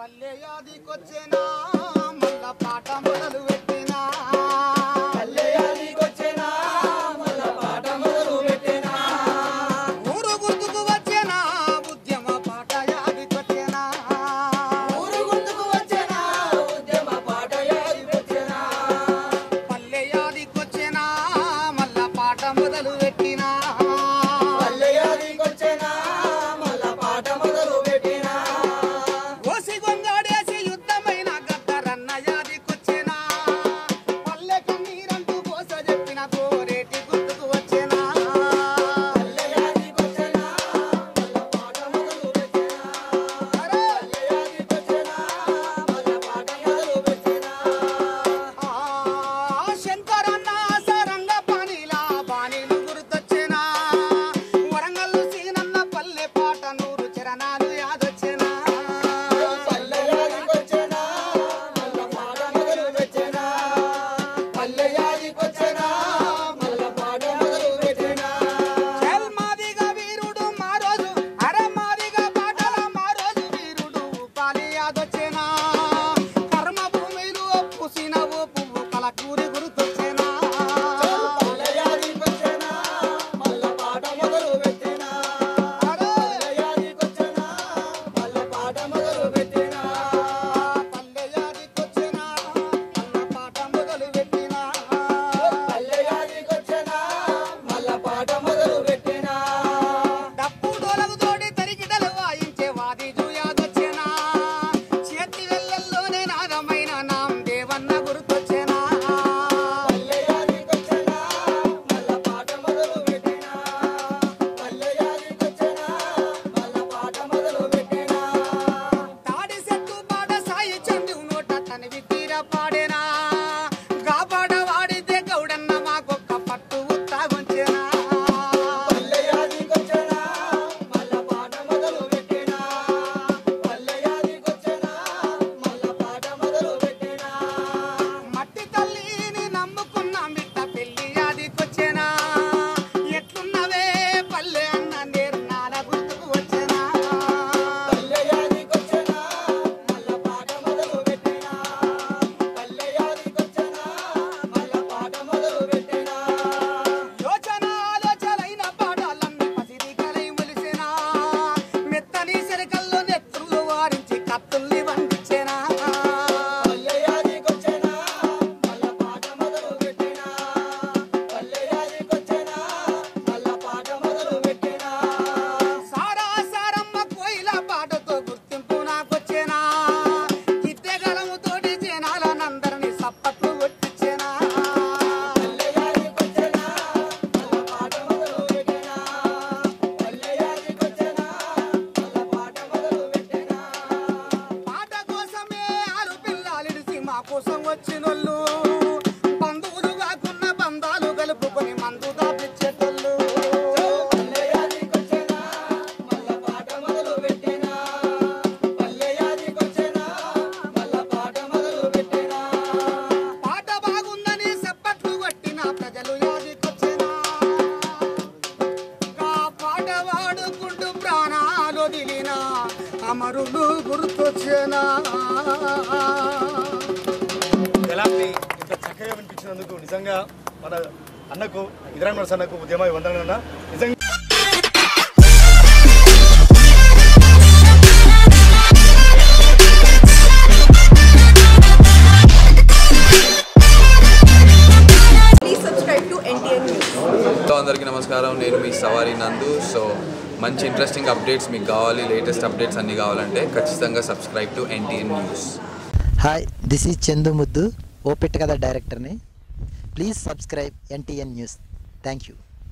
పల్లె యాదికొచ్చేనా మల్ల పాట మొదలు పెట్టినా పల్లె యాదికొచ్చేనా మల్ల పాట మొదలు పెట్టినా ఊరు గుర్తుకు వచ్చేనా ఉద్యమ పాట యాదికొచ్చేనా ఊరు గుర్తుకు వచ్చేనా ఉద్యమ పాట యాదికొచ్చేనా పల్లె యాదికొచ్చేనా మల్ల పాట మొదలు పెట్టినా పల్లె యాదికొచ్చేనా మల్ల పాట మొదలు పెట్టినా ఓసి గొంగాడేసి యుద్ధమైన గద్దరన్న యాదికొచ్చేనా పల్లె కన్నీరంటూ కోస చెప్పిన కోరేటి గుర్తుకు వచ్చేనా పల్లె యాదికొచ్చేనా మల్ల పాట మొదలు పెట్టేనా అరే పల్లె యాదికొచ్చేనా మల్ల పాట మొదలు పెట్టేనా ఆ శంకరన్న సరంగ పానీలా బాణీలు గుర్తొచ్చేనా వరంగల్ సీనన్న పల్లె పాట నూరు చరణాలు యాదొచ్చేనా పల్లె యాదికొచ్చేనా మల్ల పాట మొదలు పెట్టేనా పల్లె యాదికొచ్చేనా మల్ల పాట మొదలు పెట్టేనా చెల్ మాదిగా వీరుడు మా రోజు అరే మాదిగా పాటల మా రోజు వీరుడు పాలి యాదొచ్చేనా కర్మ భూమిలో పూసినవు పువ్వు కలకూరి గుర్తొచ్చేనా పల్లె యాదికొచ్చేనా మల్ల పాట మొదలు పెట్టేనా అరే పల్లె యాదికొచ్చేనా మల్ల పాట మొదలు పెట్టేనా పల్లె యాదికొచ్చేనా మల్ల పాట మొదలు పెట్టినా పల్లె యాదికొచ్చేనా మల్ల పాట మొదలు పెట్టినా డప్పు డోలకు తోడి తరిగిటలు వాయించే వాది జూయాదొచ్చేనా చేతి వెళ్ళల్లోనే నాదమైన నాం దేవన్న గుర్తొచ్చేనా పల్లె యాదికొచ్చేనా మల్ల పాట మొదలు పెట్టినా పల్లె యాదికొచ్చేనా మల్ల పాట మొదలు పెట్టినా తాడి చెట్టు పాట సాయి చందు నోట తనివి తీర పాడేనా గాపాడ వాడితే గౌడన్న మాకొక్క పట్టు ఉత్తాగొంచేనా పల్లె యాదికొచ్చేనా మల్ల పాట మొదలు పెట్టేనా పల్లె యాదికొచ్చేనా మల్ల పాట మొదలు పెట్టేనా మట్టి తల్లిని నమ్ముకున్న మిట్ట పెళ్లి యాదికొచ్చేనా ఎట్లున్నవే పల్లె అన్న నేరు నాల గుర్తుకు వచ్చేనా పల్లె యాదికొచ్చేనా మల్ల పాట మొదలు పెట్టేనా పల్లె యాదికొచ్చేనా మల్ల పాట మొదలు పెట్టేనా యోచన ఆలోచనైన పాటలన్నీ పసిడి కలై ములిసేనా మెత్తని సెరకల్లో నెత్తులు వారించి కత్తుల్ని వండించేనా పల్లె యాదికొచ్చేనా మల్ల పాట మొదలు పెట్టేనా పల్లె యాదికొచ్చేనా మల్ల పాట మొదలు పెట్టేనా సారా సారమ్మ కోయిల పాటతో గుర్తింపు నాకొచ్చేనా గిద్దెగలముతోటి జనాలనందరినీ సప్పట్లు కొట్టించేనా పల్లె యాదికొచ్చేనా మల్ల పాట మొదలు పెట్టేనా పల్లె యాదికొచ్చేనా మల్ల పాట మొదలు పెట్టేనా పాట కోసమే ఆరు పిల్లలిడిసి మా కోసం వచ్చినోళ్ళు బంధువులు కాకున్న బంధాలు కలుపుకొని మందు దాపిచ్చేటోళ్ళు పల్లె యాదికొచ్చేనా మల్ల పాట మొదలు పెట్టేనా పల్లె యాదికొచ్చేనా మల్ల పాట మొదలు పెట్టేనా పాట బాగుందని చెప్పట్లు కొట్టిన ప్రజలు యాదికొచ్చేనా ఆ పాట వాడుకుంటూ ప్రాణాలు వదిలిన అమరులు గుర్తొచ్చేనా ఎలాంటి ఇంత చక్కగా వినిపించినందుకు నిజంగా మన అన్నకు ఇద్రాన్ అన్నకు ఉద్యమ వందన నిజంగా Please subscribe to NTN News. So అందరికీ నమస్కారం నేను మీ సవారి నందు సో మంచి ఇంట్రెస్టింగ్ అప్డేట్స్ మీకు కావాలి లేటెస్ట్ అప్డేట్స్ అన్నీ కావాలంటే ఖచ్చితంగా subscribe to NTN news hi this is Chandu Muddu Opet Katha డైరెక్టర్ని please subscribe NTN news thank you